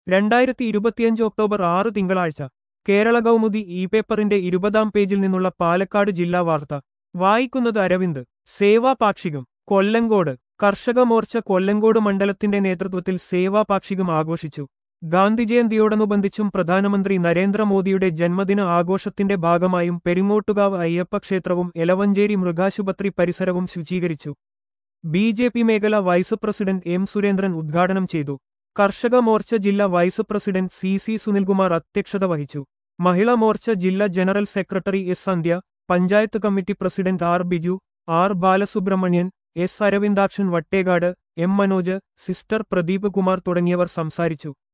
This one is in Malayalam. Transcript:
രണ്ടായിരത്തി ഇരുപത്തിയഞ്ച് ഒക്ടോബർ ആറ് തിങ്കളാഴ്ച കേരള കൗമുദി ഇ പേപ്പറിന്റെ ഇരുപതാം പേജിൽ നിന്നുള്ള പാലക്കാട് ജില്ലാ വാർത്ത വായിക്കുന്നത് അരവിന്ദ് സേവാപാക്ഷികം കൊല്ലങ്കോട് കർഷക മോർച്ച കൊല്ലങ്കോട് മണ്ഡലത്തിന്റെ നേതൃത്വത്തിൽ സേവാപാക്ഷികം ആഘോഷിച്ചു ഗാന്ധിജയന്തിയോടനുബന്ധിച്ചും പ്രധാനമന്ത്രി നരേന്ദ്രമോദിയുടെ ജന്മദിന ആഘോഷത്തിന്റെ ഭാഗമായും പെരിങ്ങോട്ടുകാവ് അയ്യപ്പ ക്ഷേത്രവും എലവഞ്ചേരി മൃഗാശുപത്രി പരിസരവും ശുചീകരിച്ചു ബി ജെ പി മേഖല വൈസ് പ്രസിഡന്റ് എം സുരേന്ദ്രൻ ഉദ്ഘാടനം ചെയ്തു കർഷക മോർച്ച ജില്ലാ vice president C C Sunilkumar അധ്യക്ഷത വഹിച്ചു മഹിളാ മോർച്ച ജില്ലാ general secretary S Sandhya panchayat committee president R Biju R Balasubramanian S Aravindakshan Vattekad M Manoj sister Pradeep Kumar തുടങ്ങിയവർ സംസാരിച്ചു